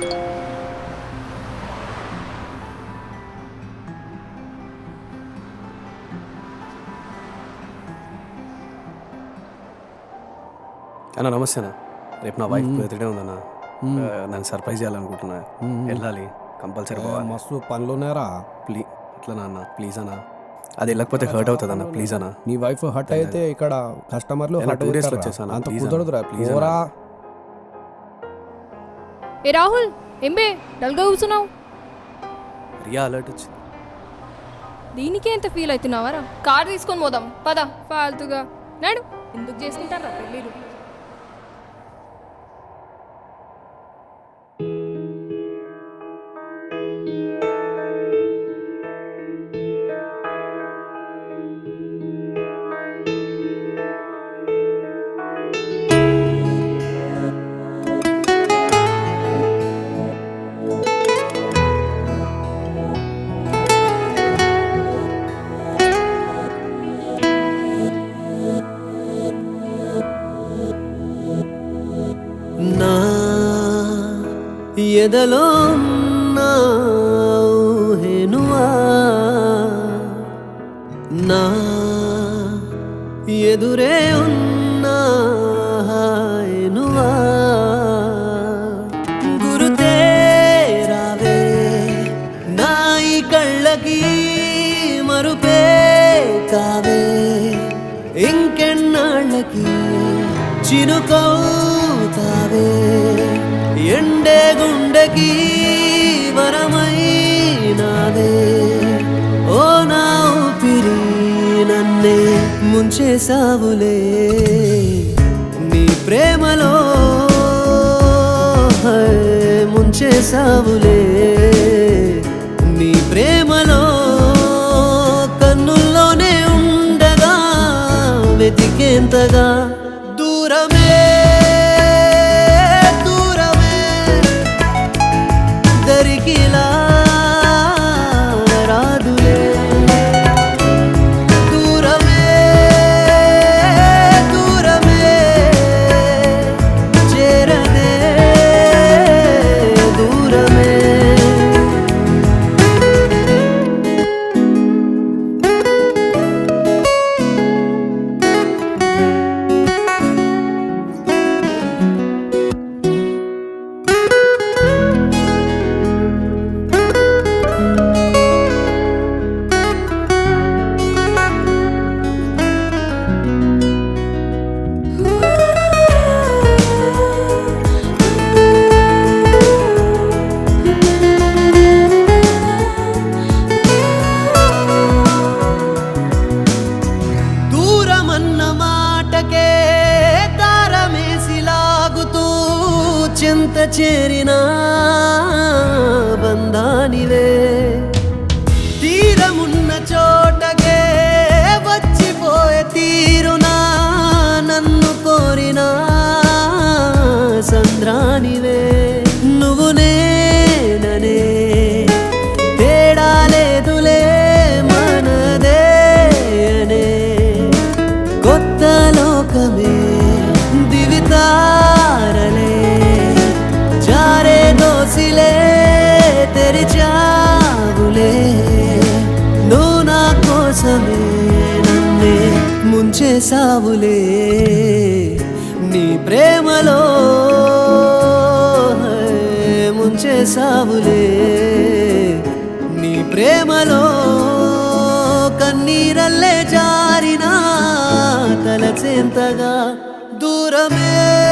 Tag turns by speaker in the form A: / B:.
A: అన్న నమస్తే అన్న రేపు నా వైఫ్ బర్త్డే ఉందన్న ఆ, నన్ను సర్ప్రైజ్ చేయాలనుకుంటున్నా వెళ్ళాలి కంపల్సరీ పోవాలి
B: మస్తు పనులున్నారా
A: ప్లీ ఎట్లా నాన్న ప్లీజ్ అన్న అది వెళ్ళకపోతే హర్ట్ అవుతుంది అన్న ప్లీజ్ అన్న
B: నీ వైఫ్ హట్ అయితే ఇక్కడ కస్టమర్లు
A: ఎలా
B: హట్
A: two days లో
B: అవుతారా?
A: వచ్చేసాను,
B: అంత
A: please
B: కుదరదురా
A: అన్న, please
B: పోరా
C: ఏ రాహుల్ ఎంబే డల్గా కూర్చున్నావు
A: రియా అలర్ట్ వచ్చింది
C: దీనికే ఎంత ఫీల్ అవుతున్నావారా కార్ తీసుకొని పోదాం పద ఫాల్తుగా నాడు ఎందుకు చేసుకుంటారా పెళ్ళిళ్ళు
D: నా ఎదలో నా ఊహెనువా నా ఎదురే ఉన్నా హాయనువా గురుతే రావే నా ఈ కళ్ళకి మరుపే కావే ఇంకెన్నాళ్ళకి చినుకవుతావే ఎండే గుండెకి వరమైనావే ఓ నా ఊపిరి నన్నే ముంచేసావులే నీ ప్రేమలో హై, ముంచేసావులే నీ ప్రేమలో కన్నుల్లోనే ఉండగా వెతికేంతగా దూరమే దూరమే దరికిలా రాదులే దూరమే దూరమే చేరదే దూరమే దూరమన్న మాటకే దారమేసి లాగుతూ చింత చేరిన బంధానివే తీరమున్న చోటకే వచ్చిపోయే తీరునా నన్ను కోరిన సంద్రానివే నువ్వు నేననే తేడా లేదులే మనదే అనే కొత్త లోకమే దివితారలే జారే దోసిలే తెరిచావులే నువ్వు నా కోసమే నన్నే ముంచేసావులే నీ ప్రేమలో హై, ముంచేసావులే నీ ప్రేమలో కన్నీరల్లే జారినా తలచెంతగా దూరమే